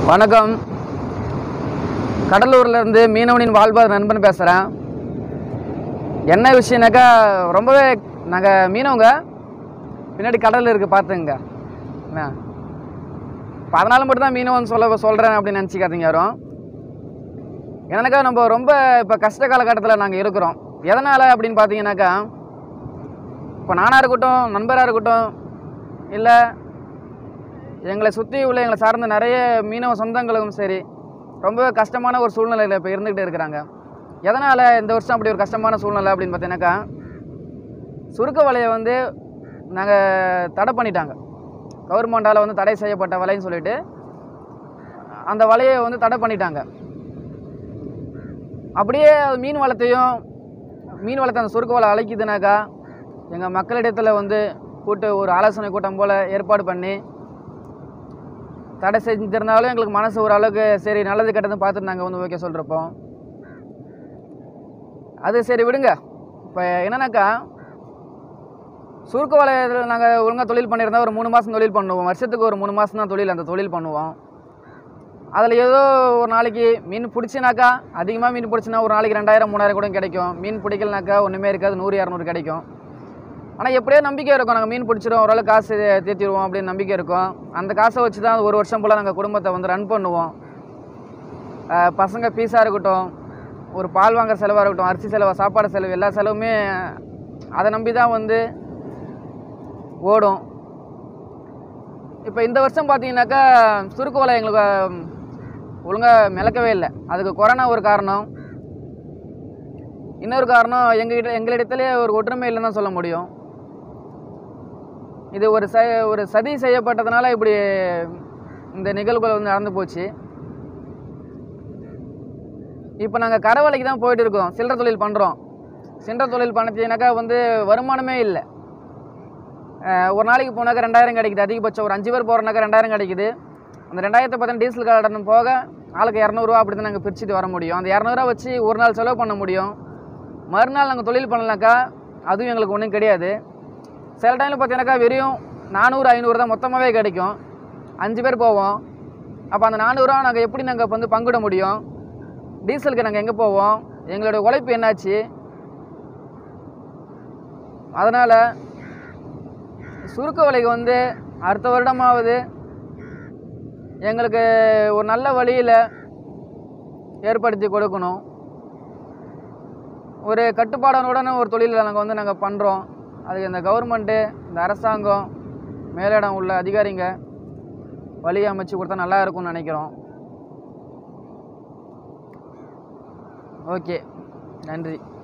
வணக்கம் கடலூர்ல இருந்து மீனவனின் வாழ்வாதார நண்பன் பேசுகிறேன் என்ன விஷயம்னாக்கா ரொம்பவே நாங்கள் மீனவங்க பின்னாடி கடல் இருக்குது பார்த்துங்க என்ன இப்போ அதனால மட்டும்தான் மீனவன் சொல்ல சொல்கிறேன் அப்படின்னு நினச்சிக்காதீங்க யாரும் என்னக்கா நம்ம ரொம்ப இப்போ கஷ்ட காலகட்டத்தில் நாங்கள் இருக்கிறோம் எதனால் அப்படின்னு பார்த்தீங்கன்னாக்கா இப்போ நானாக இருக்கட்டும் நண்பராக இருக்கட்டும் இல்லை எங்களை சுற்றி உள்ள எங்களை சார்ந்த நிறைய மீனவ சொந்தங்களுக்கும் சரி ரொம்ப கஷ்டமான ஒரு சூழ்நிலையில் இப்போ இருந்துகிட்டு இருக்கிறாங்க எதனால் இந்த வருஷம் அப்படி ஒரு கஷ்டமான சூழ்நிலை அப்படின்னு பார்த்தீங்கன்னாக்கா சுருக்க வலையை வந்து நாங்கள் தடை பண்ணிட்டாங்க கவர்மெண்டால் வந்து தடை செய்யப்பட்ட வலைன்னு சொல்லிட்டு அந்த வலையை வந்து தடை பண்ணிட்டாங்க அப்படியே அது மீன் வளத்தையும் மீன் வளத்தை அந்த சுருக்க வலை அழைக்குதுனாக்கா எங்கள் மக்களிடத்தில் வந்து கூட்டு ஒரு ஆலோசனை கூட்டம் போல் ஏற்பாடு பண்ணி தடை செஞ்சிருந்தாலும் எங்களுக்கு மனசு ஓரளவுக்கு சரி நல்லது கெட்டதுன்னு பார்த்துட்டு நாங்கள் வந்து ஓகே சொல்கிறப்போம் அது சரி விடுங்க இப்போ என்னன்னாக்கா சுருக்க வலையத்தில் நாங்கள் ஒழுங்காக தொழில் பண்ணியிருந்தா ஒரு மூணு மாதம் தொழில் பண்ணுவோம் வருஷத்துக்கு ஒரு மூணு மாதம் தான் தொழில் அந்த தொழில் பண்ணுவோம் அதில் ஏதோ ஒரு நாளைக்கு மீன் பிடிச்சினாக்கா அதிகமாக மீன் பிடிச்சினா ஒரு நாளைக்கு ரெண்டாயிரம் மூணாயிரம் கூட கிடைக்கும் மீன் பிடிக்கலனாக்கா ஒன்றுமே இருக்காது நூறு இரநூறு கிடைக்கும் ஆனால் எப்படியோ நம்பிக்கை இருக்கும் நாங்கள் மீன் பிடிச்சிரும் ஓரளவு காசு தேத்திடுவோம் அப்படின்னு நம்பிக்கை இருக்கும் அந்த காசை வச்சு தான் ஒரு வருஷம் போல் நாங்கள் குடும்பத்தை வந்து ரன் பண்ணுவோம் அஹ் பசங்க ஃபீஸாக இருக்கட்டும் ஒரு பால் வாங்குற செலவாக இருக்கட்டும் அரிசி செலவு சாப்பாடு செலவு எல்லா செலவுமே அதை நம்பி தான் வந்து ஓடும் இப்போ இந்த வருஷம் பார்த்தீங்கன்னாக்கா சுருக்கு வலை எங்களுக்கு ஒழுங்காக மிளக்கவே இல்லை அதுக்கு கொரோனா ஒரு காரணம் இன்னொரு காரணம் எங்ககிட்ட எங்களிடத்திலே ஒரு ஒற்றுமை இல்லைன்னு தான் சொல்ல முடியும் இது ஒரு ச ஒரு சதி செய்யப்பட்டதுனால இப்படி இந்த நிகழ்வுகள் வந்து நடந்து போச்சு இப்போ நாங்கள் கரவலைக்கு தான் போயிட்டு இருக்கோம் சில்லறை தொழில் பண்ணுறோம் சில்லறை தொழில் பண்ணிட்டீங்கன்னாக்கா வந்து வருமானமே இல்லை அஹ் ஒரு நாளைக்கு போனாக்கா ரெண்டாயிரம் கிடைக்குது அதிகபட்சம் ஒரு அஞ்சு பேர் போகிறனாக்கா ரெண்டாயிரம் கிடைக்குது அந்த ரெண்டாயிரத்தை பார்த்தா டீசல் கட்டணம் போக ஆளுக்கு இரநூறுவா அப்படி தான் நாங்கள் பிரிச்சுட்டு வர முடியும் அந்த இரநூறுவா வச்சு ஒரு நாள் செலவு பண்ண முடியும் மறுநாள் நாங்கள் தொழில் பண்ணலாக்கா அதுவும் எங்களுக்கு ஒன்றும் கிடையாது சில டைமில் பார்த்தீங்கன்னாக்கா வெறும் நானூறு ஐநூறு தான் மொத்தமாகவே கிடைக்கும் அஞ்சு பேர் போவோம் அப்போ அந்த நானூறுரூவா நாங்கள் எப்படி நாங்கள் வந்து பங்கிட முடியும் டீசலுக்கு நாங்கள் எங்கே போவோம் எங்களுடைய உழைப்பு என்னாச்சு அதனால் சுருக்க வலைக்கு வந்து அடுத்த வருடமாவது எங்களுக்கு ஒரு நல்ல வழியில் ஏற்படுத்தி கொடுக்கணும் ஒரு கட்டுப்பாடுடன் ஒரு தொழிலில் நாங்கள் வந்து நாங்கள் பண்ணுறோம் அதுக்கு இந்த கவர்மெண்ட்டு இந்த அரசாங்கம் மேலிடம் உள்ள அதிகாரிங்க வழி அமைச்சு கொடுத்தா நல்லா இருக்கும்னு நினைக்கிறோம் ஓகே நன்றி